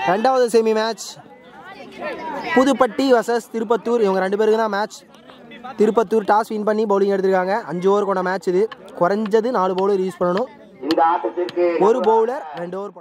ரெண்டாவது semi match Puduppatti versus Tiruppattur இவங்க ரெண்டு பேருக்கு தான் மேட்ச் திருப்பத்தூர் டாஸ் வின் பண்ணி பவுலிங் எடுத்திருக்காங்க அஞ்சு ஓவர் கொண்ட மேட்ச் இது குறைஞ்சது நாலு பவுலர் யூஸ் பண்ணணும் இந்த ஆட்டத்திற்கு ஒரு பவுலர் ரெண்டு ஓவர்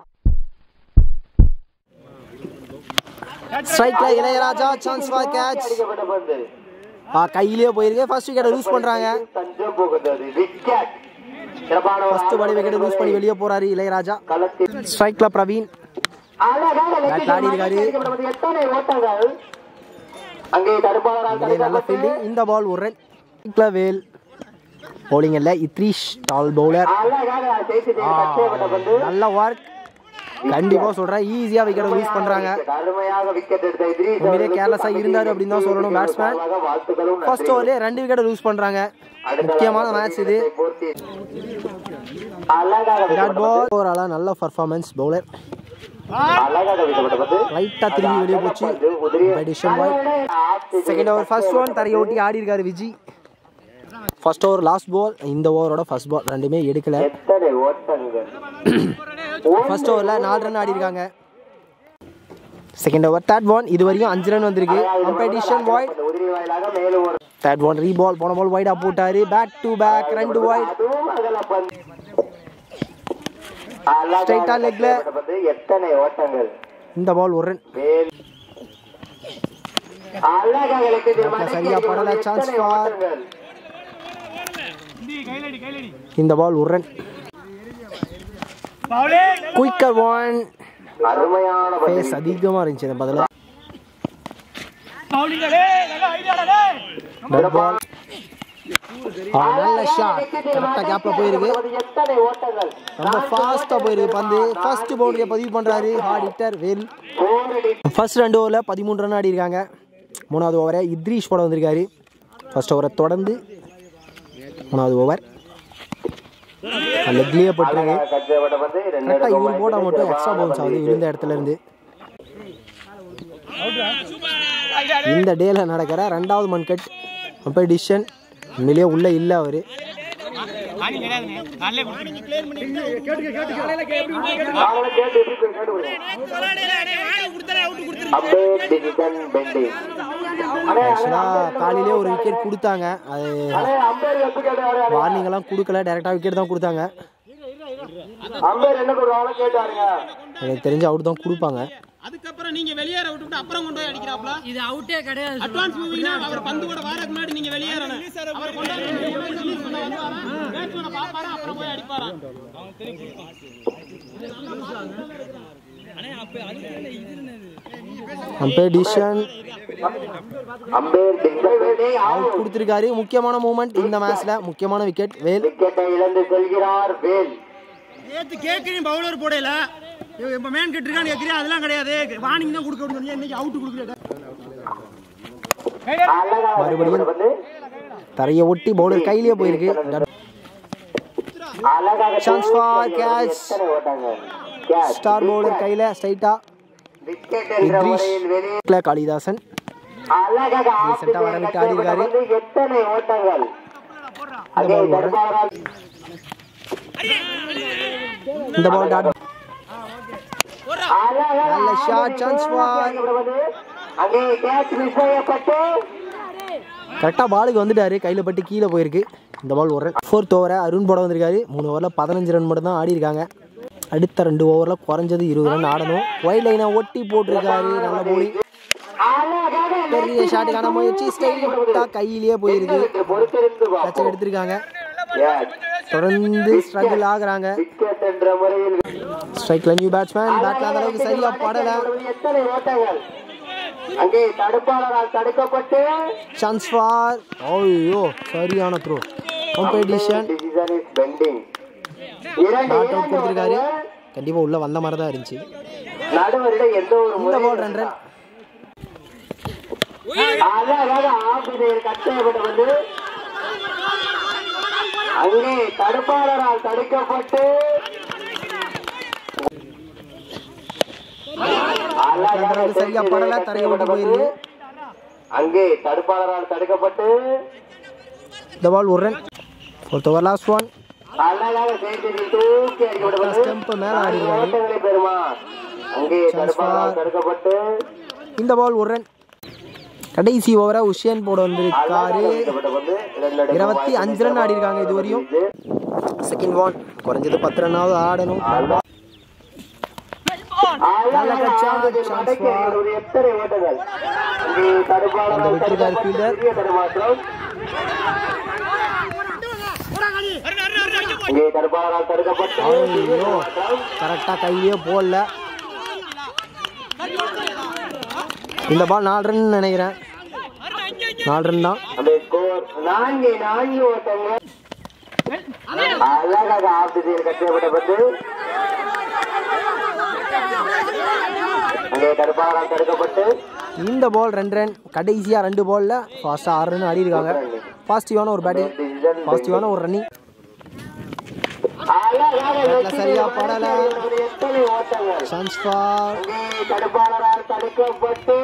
ஸ்ட்ரைக்ல இளையராஜா சான்ஸ் ஃபார் கேட்ச் அடிக்கப்பட்ட பந்து கையிலேயே போயிருக்கு ஃபர்ஸ்ட் விக்கெட்டை லூஸ் பண்றாங்க தஞ்சம் புகுந்தது விக்கெட் சிறப்பான ஒரு ஃபர்ஸ்ட் பாடி விக்கெட் லூஸ் பண்ணி வெளியே போறாரு இளையராஜா களத்தில் ஸ்ட்ரைக்ல பிரவீன் அழகாக Bat ஆடி இருக்காரு. அடிக்கப்பட்ட பந்து. எத்தனை ஓட்டங்கள் அங்கே தடுப்பாளரால் இங்கே நல்ல தடுக்கப்பட்டு ஃபீல்டிங் இந்த பால் ஒரு ரன் ஸ்ட்ரைக்ல வேல் பவுலிங் இல்லை இத்ரீஷ் டால் பவுலர் அழகாக ஜெயித்து கட்சியப்பட்ட பந்து நல்ல ஒர்க் கண்டிப்பா சொல்றேன் ஈஸியா விக்கெட் லூஸ் பண்றாங்க அருமையாக விக்கெட் எடுத்த இத்ரீஸ் உண்மையிலே அவர்களுக்கு கேர்லெஸ்ஸா இருந்தாரு அப்படின்னு தான் சொல்லணும் பேட்ஸ்மேன் சார்பாக வாழ்த்துக்களும் ஃபர்ஸ்ட் ஓவர்லேயே ரெண்டு விக்கெட் லூஸ் பண்றாங்க முக்கியமான மேட்ச் இது பூர்த்தி அழகாக விராட் பால் ஓவரால நல்ல பர்ஃபார்மன்ஸ் பவுலர் அழகாக வீசப்பட்ட பந்து ரைட்டா திரும்பி வெளியே போச்சு டிஷன் பாய் செகண்ட் ஓவர் ஃபர்ஸ்ட் ஒன் தரையை ஒட்டி ஆடி இருக்காரு Viji first over last ball இந்த ஓவரோட ஃபர்ஸ்ட் பால் ரெண்டுமே எடுக்கல எத்தனை ஓட்டங்கள் ஃபர்ஸ்ட் ஓவரில் நாலு ரன் ஆடி இருக்காங்க செகண்ட் ஓவர் தேர்ட் ஒன் இது வரைக்கும் அஞ்சு ரன் வந்திருக்கு காம்படிஷன் வாய்ட் இந்த உதிரி வாயிலாக மேலும் ஒரு தேர்ட் ஒன் ரீ பால் போன பால் வைடா போட்டாரு பேக் டு பேக் ரெண்டு வைட் அதுவும் அகல பந்து அழகாக Straight ஆ leg ல. வீசப்பட்ட பந்து. எத்தனை ஓட்டங்கள் இந்த பால் ஒரு ரன் வேல் அழகாக இலக்கியத்தில் மடக்கி சரியா படல, எத்தனை chance for- ஓட்டங்கள்? இந்த பால் ஒரு ரன் குயிக்கர் ஒன் அருமையான பந்து. ஃபேஸ் அதிகமாக இருந்துச்சு இந்த பதில் பால் நல்ல ஷாட் கரெக்டாக கேப்பில் போயிருக்கு எத்தனை ஓட்டங்கள் ரொம்ப ஃபாஸ்ட்டாக போயிருக்கு பந்து ஃபர்ஸ்ட் பவுண்டரியை பதிவு பண்ணுறாரு ஹார்ட் ஹிட்டர் வேல் போரடி ஃபர்ஸ்ட் ரெண்டு ஓவரில் பதிமூணு ரன் ஆடி இருக்காங்க மூணாவது ஓவரை இத்ரீஷ் போட வந்திருக்காரு ஃபர்ஸ்ட் ஓவரை தொடர்ந்து மூணாவது ஓவர் லெக்லேயே பட்டிருக்கு அழகாக கட்டப்பட்ட பந்து. ரெண்டு கரெக்டாக இடமும் இவர் போட்டால் மட்டும் எக்ஸ்ட்ரா சிறப்பான பவுன்ஸ் ஆகுது பந்து. விழுந்த இடத்துல இருந்து இந்த டேல நடக்கிற ரெண்டாவது மண் கட் காம்படிஷன் உண்மையிலேயே உள்ள இல்லை அவர் அவங்கள கேட்டு எப்படி போய் கேட்டு விடுங்க. Update decision pending. அண்ணே, ஆக்சுவலாக காலையிலே ஒரு விக்கெட் கொடுத்தாங்க அது அண்ணே, umpire எப்படி கேட்டாரு? வார்னிங் எல்லாம் கொடுக்கல டேரெக்டாக விக்கெட் தான் கொடுத்தாங்க umpire என்ன சொல்றாங்களோ கேட்டாருங்க. எனக்கு தெரிஞ்சு அவுட் தான் கொடுப்பாங்க அதுக்கப்புறம் நீங்க வெளியேற விட்டுட்டு அப்புறம் கொண்டு போய் அடிக்கிறாப்ல இது அவுட்டே கிடையாது அட்வான்ஸ் மூவிங்னா அவர் பந்து கூட வாரக்கு முன்னாடி நீங்க வெளியேறணும் அவர் கொண்டாந்து ரிலீஸ் பண்ண வருவாரா பேட்ஸ்மேனை பாப்பாரா அப்புறம் போய் அடிப்பாரா competition umpire decision pending. Out கொடுத்துருக்காரு முக்கியமான மூமெண்ட் இந்த மேட்ச்ல முக்கியமான விக்கெட் வேல் விக்கெட்டை இழந்து செல்கிறார் வேல் நேத்து கேட்கிறீங்க பவுலர் போடையில இப்ப மேன் கட் இருக்கான்னு கேட்கிறீங்க அதெல்லாம் கிடையாது வார்னிங் தான் கொடுக்க முடியும் இன்னைக்கு அவுட் கொடுக்குறேன் அழகாக மறுபடியும் வந்து தரையை ஒட்டி பவுலர் கையிலேயே போயிருக்கு அழகாக Chance for catch. எத்தனை ஓட்டங்கள் Catch. ஸ்டார் பவுலர் கையில ஸ்ட்ரைட்டா விக்கெட் என்ற இத்ரிஷ் முறையில் வெளியே காளிதாசன் அழகாக Recent ஆ வர விட்டு ஆடி இருக்காரு. வந்து எத்தனை ஓட்டங்கள் அங்கே தர்பாரால் இந்த பால் டாட் அழகாக நல்ல shot, chance for- வந்து அங்கே கேட்ச் மிஸ் செய்யப்பட்டு கரெக்டாக பாலுக்கு வந்துட்டாரு கையில் பட்டு கீழே போயிருக்கு இந்த பால் ஒரு ரன் ஃபோர்த் ஓவரை அருண் போட வந்திருக்காரு மூணு ஓவரில் பதினஞ்சு ரன் மட்டும் தான் ஆடி இருக்காங்க அடுத்த ரெண்டு ஓவரில் குறைஞ்சது இருபது ரன் ஆடணும் ஒயிட் லைனை ஒட்டி போட்டிருக்காரு நல்ல போலி அழகாக பெரிய ஷாட்டுக்கான முயற்சி ஸ்டைலிட்டா கையிலேயே போயிருக்கு பொறுத்திருந்து டச்சை எடுத்திருக்காங்க Yes. தொடர்ந்து ஸ்ட்ரகிள் ஆகுறாங்க விக்கெட் என்ற முறையில் ஸ்ட்ரைக்ல நியூ பேட்ஸ்மேன் பேட்ல அந்த அளவுக்கு சரியா படல எத்தனை ஓட்டங்கள் அங்கே தடுப்பாளரால் தடுக்கப்பட்டு சான்ஸ் ஃபார் ஐயோ சரியான throw competition decision is pending இரண்டு நாட் அவுட் இரண்டு கொடுத்துருக்காரு ஓட்டங்கள். கண்டிப்பா உள்ள வந்த மாதிரி தான் இருந்துச்சு நடுவரிடம் எந்த ஒரு இந்த முறையும் பால் ரெண்டு ரன் அழகாக ஆசிரியர் கட்டப்பட்டு வந்து அங்கே தடுப்பாளரால் தடுக்கப்பட்டு அழகாக அளவுக்கு சரியா படல தரையை விட்டு போயிருக்கு அங்கே தடுப்பாளரால் தடுக்கப்பட்டு இந்த பால் ஒரு run fourth over last one அழகாக சேர்த்து தூக்கி அடிக்கப்பட்டது ஸ்டெம்ப் மேல ஆடி இருக்காரு ஓட்டங்களை பெறுமா அங்கே தடுப்பாளரால் தடுக்கப்பட்டு இந்த பால் ஒரு ரன் கடைசி ஓவரா உஷேன் போட வந்திருக்காரு வீழ்த்தப்பட்ட பந்து இரண்டு அடுக்கு இருபத்தி அஞ்சு ரன் ஆடி இருக்காங்க இது வரையும் செகண்ட் ஒன் குறைஞ்சது பத்து ரன்னாவது ஆடணும் நல்ல கட்சா, chance for- ஒரு எத்தனை ஓட்டங்கள் அங்கே தடுப்பாளரால் அந்த வெற்றிக்கார் தடுக்கப்பட்டு fielder. சிறிய தடுமாற்றம் அங்கே தடுப்பாளரால் தடுக்கப்பட்டு சிறிய ஐயோ தடுமாற்றம் கரெக்டா கையிலேயே போடல இந்த பால் நாலு ரன் நினைக்கிறேன் நாலு ரன் தான் அந்த ஸ்கோர் நான்கு நான்கு ஓட்டங்கள் அழகாக ஆஃப் திசையில் கட்டப்பட்ட பந்து அங்கே தடுப்பாளரால் தடுக்கப்பட்டு இந்த பால் ரெண்டு ரன் கடைசியா ரெண்டு பால்ல ஃபாஸ்டா ஆறு ரன் ஆடி இருக்காங்க பாசிட்டிவான ஒரு பேட்டிங் பாசிட்டிவான ஒரு ரன்னிங் அழகாக வெற்றி சரியா படல ஒரு எத்தனை ஓட்டங்கள் சான்ஸ் ஃபார் அங்கே தடுப்பாளரால் தடுக்கப்பட்டு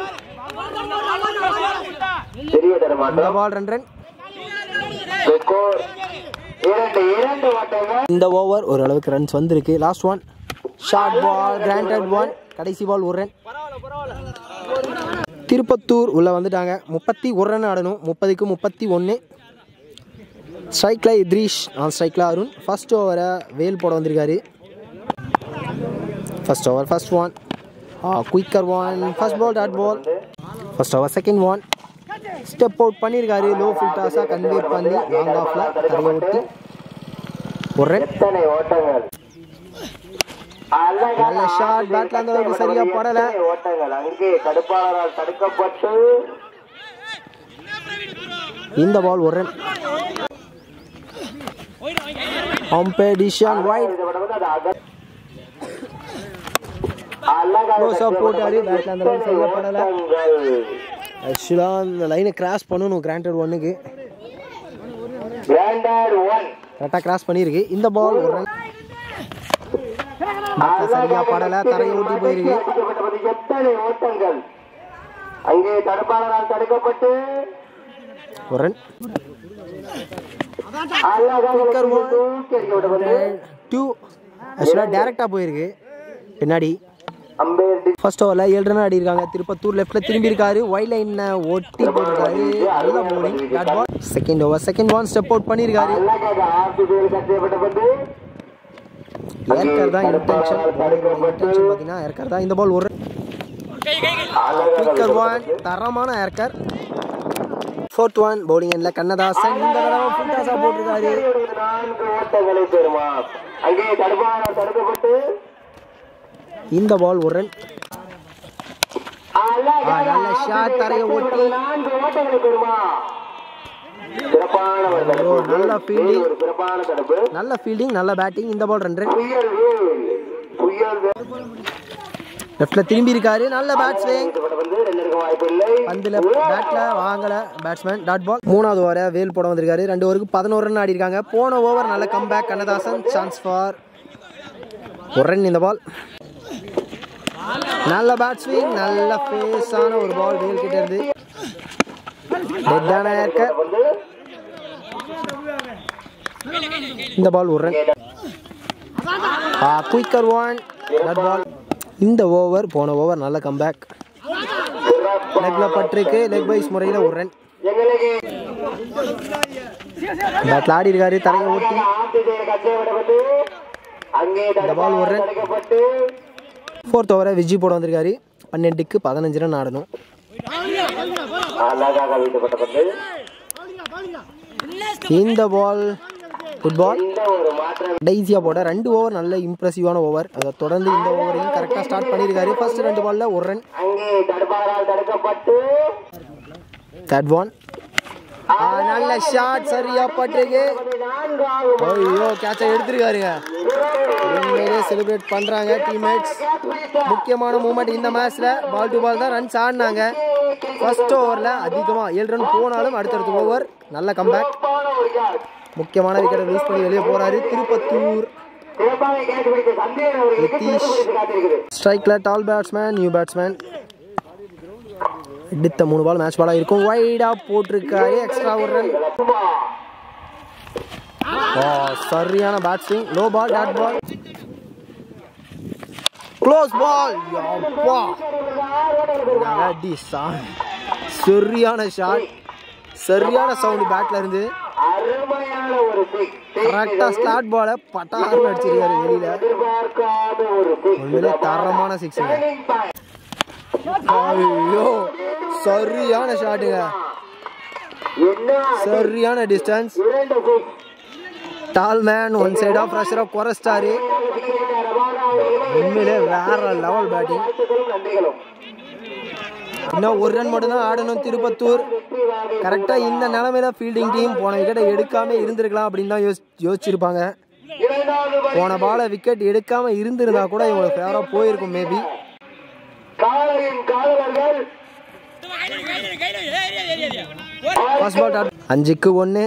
பெரிய இந்த தடுமாற்றம் பால் ரெண்டு ரன் ஸ்கோர் இரண்டு இரண்டு ஓட்டங்கள் இந்த ஓவர் ஓரளவுக்கு ரன்ஸ் வந்திருக்கு last one short ball granted one கடைசி பால் ஒரு ரன் திருப்பத்தூர் உள்ள வந்துட்டாங்க முப்பத்தி ஒரு ரன் ஆடணும் முப்பதுக்கு முப்பத்தி ஒன்று ஸ்ட்ரைக்கில் இத்ரீஷ் நான் ஸ்ட்ரைக்கில் அருண் ஃபர்ஸ்ட் ஓவரை வேல் போட வந்திருக்காரு first over first one quicker one first ball dot ball first over second one step out பண்ணியிருக்காரு லோ ஃபுல் டாஸாக கன்வே பண்ணி லாங் ஆஃபில் தரையை விட்டு ஒரு ரன் எத்தனை ஓட்டங்கள் அழகாக நல்ல shot, bat ல அந்த அளவுக்கு சரியா படல. எத்தனை ஓட்டங்கள் அங்கே தடுப்பாளரால் தடுக்கப்பட்டு இந்த பால் ஒரு ரன் காம்படிஷன் வைட் எழுதப்பட்டது அது அக- அழகாக Close up போட்டாரு, bat ல அந்த அளவுக்கு சரியா படல. ஓட்டங்கள். ஆக்சுவலாக அந்த லைனை கிராஸ் பண்ணணும் கிராண்டட் ஒன்னுக்கு Granddad one. கரெக்டாக கிராஸ் பண்ணியிருக்கு இந்த பால் ஒரு ரன் சரியா படல தரையை ஊட்டி போயிருக்கு அடிக்கப்பட்டது எத்தனை ஓட்டங்கள் அங்கே தடுப்பாளரால் தடுக்கப்பட்டு ஒரு ரன் அழகாக Quicker one. தூக்கி அடிக்கப்பட்டது டூ ஆக்சுவலாக டேரெக்டாக போயிருக்கு பின்னாடி அம்பேர் டி- ஃபர்ஸ்ட் ஓவரில் ஏழு ரன் ஆடி இருக்காங்க திருப்பத்தூர் லெஃப்ட்ல திரும்பி இருக்காரு ஒயிட் லைனை ஒட்டி போட்டிருக்காரு நல்ல bowling bad ball second over second one step out பண்ணியிருக்காரு அழகாக ஆர்டிபியில் கட்டப்பட்டது ஏற்கர் தான் இன்டென்ஷன் இன்டென்ஷன் பார்த்தீங்கன்னா ஏற்கர் தான் இந்த பால் ஒரு குயிக்கர் ஒன் தரமான ஏற்கர் ஃபோர்த் ஒன் பவுலிங் எண்ணில் கண்ணதாசன் இந்த தடவை ஃபுல் டாஸாக போட்டிருக்காரு நான்கு ஓட்டங்களை பெறுமா அங்கே தடுப்பாளரால் தடுக்கப்பட்டு இந்த பால் ஒரு ரன் அழகாக ஆ, நல்ல shot, தரையை ஒட்டி. நான்கு ஓட்டங்களை பெறுமா சிறப்பான ஒரு தடுப்பு. ஐயோ, நல்ல fielding. ஒரு சிறப்பான தடுப்பு நல்ல ஃபீல்டிங் நல்ல பேட்டிங் இந்த பால் ரெண்டு ரன் புயல் வேல். புயல் வேல். லெஃப்ட்ல திரும்பி இருக்காரு நல்ல பேட் ஸ்விங் வீழ்த்தப்பட்ட பந்து ரெண்டிற்கு வாய்ப்பில்லை பந்துல பேட்ல வாங்கல பேட்ஸ்மேன் டாட் பால் மூணாவது ஓவரை வேல் போட வந்திருக்காரு ரெண்டு ஓவருக்கு பதினோரு ரன் ஆடி இருக்காங்க போன ஓவர் நல்ல கம்பேக் கண்ணதாசன் சான்ஸ் ஃபார் ஒரு ரன் இந்த பால் நல்ல பேட் ஸ்விங் நல்ல ஃபேஸான ஒரு பால் வேல் கிட்ட இருந்து டெட்டான இருக்க வந்து இந்த பால் ஒரு run quicker one dot ball இந்த ஓவர் போன ஓவர் நல்ல கம்பேக் லெக்ல பட்டிருக்கு லெக் வைஸ் முறையில் ஒரு ரன் எங்களுக்கு பேட்ல ஆடி இருக்காரு தரையை ஓட்டி ஆர்டிபியில் கட்டப்பட்டது அங்கே ball ஒரு run. தடுக்கப்பட்டு ஃபோர்த் ஓவரை விஜய் போட வந்திருக்காரு பன்னெண்டுக்கு பதினஞ்சு ரன் ஆடணும் அழகாக வீழ்த்தப்பட்ட பந்து இந்த பால் ஃபுட்பால் இந்த ஒரு மாற்றம் கடைசியாக போட ரெண்டு ஓவர் நல்ல இம்ப்ரெசிவான ஓவர் அதை தொடர்ந்து இந்த ஓவரையும் கரெக்டாக ஸ்டார்ட் பண்ணியிருக்காரு ஃபர்ஸ்ட் ரெண்டு பால்ல ஒரு ரன் அங்கே தடுப்பாளரால் தடுக்கப்பட்டு தேர்ட் ஒன் நல்ல ஷாட் சரியா பட்டிருக்கு நான்கு ஆகும் ஐயோ கேட்சை எடுத்திருக்காருங்க உண்மையிலே செலிப்ரேட் பண்றாங்க டீம்மேட்ஸ் முக்கியமான மூமெண்ட் இந்த மேட்ச்ல பால் டு பால் தான் ரன்ஸ் ஆடினாங்க ஃபர்ஸ்ட் ஓவரில் அதிகமாக ஏழு ரன் போனாலும் அடுத்தடுத்த ஓவர் நல்ல கம்பேக் சிறப்பான ஒரு கேட்ச் முக்கியமான விக்கெட்டை லூஸ் பண்ணி வெளியே போறாரு திருப்பத்தூர் சிறப்பாக கேட்ச் பிடித்த சந்தேகம் அவர்களுக்கு நிதிஷ். சிறப்பு பரிசு காத்திருக்குது ஸ்ட்ரைக்ல டால் பேட்ஸ்மேன் நியூ பேட்ஸ்மேன் எடுத்த மூணு பால் மேட்ச் பாலாக இருக்கும் வைடா போட்டிருக்காரு எக்ஸ்ட்ரா ஒரு ரன் சும்மா சரியான bat swing low ball dot ball close ball யப்பா அடி சா- சரியான ஷாட் சரியான சவுண்ட் பேட்ல இருந்து அருமையான ஒரு six. கரெக்டா ஸ்லாட் பால பட்டாருன்னு அடிச்சிருக்காரு வெளியில எதிர்பார்க்காத ஒரு six. உண்மையிலே தரமான சிக்ஸ் Turning point. ஐயோ சரியான ஷாட்டுங்க என்ன சரியான டிஸ்டன்ஸ் இரண்டு six. டால் மேன் ஒன் சைடா ப்ரெஷரா குறைச்சிட்டாரு உண்மையிலே வேற லெவல் பேட்டிங் வாழ்த்துக்களும் நன்றிகளும் இன்னும் ஒரு ரன் மட்டும் தான் ஆடணும் திருப்பத்தூர் கரெக்டா இந்த நிலைமையில ஃபீல்டிங் டீம் போன விக்கெட்டை எடுக்காம இருந்திருக்கலாம் அப்படின்னு தான் யோசி யோசிச்சிருப்பாங்க இரண்டாவது பரி- போன பால விக்கெட் எடுக்காம இருந்திருந்தா கூட இவங்களுக்கு ஃபேவரா போயிருக்கும் மேபி காலையின் காதலர்கள் ஃபர்ஸ்ட் பால் அஞ்சுக்கு ஒன்று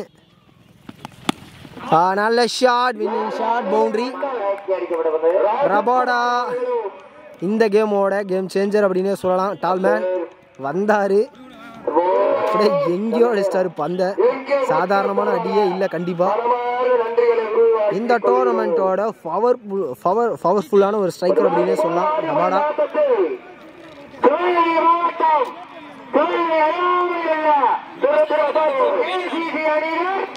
நல்ல ஷாட் வின்னிங் ஷாட் பவுண்டரி அடிக்கப்பட்டது ரபாடா இந்த கேமோட கேம் சேஞ்சர் அப்படின்னே சொல்லலாம் டால்மேன் வந்தாரு அப்படியே எங்கேயோ அடிச்சிட்டாரு பந்த சாதாரணமான அடியே இல்லை கண்டிப்பா நன்றிகளை உருவாக்கி இந்த டோர்னமெண்ட்டோட பவர் பவர் பவர்ஃபுல்லான ஒரு ஸ்ட்ரைக்கர் அப்படின்னே சொல்லலாம் ரபாடா திருநெல்வேலி மாவட்டம் திருநெல்வேலி அருகாமையில் உள்ள திருச்சிராப்பள்ளி ACC அணியினர்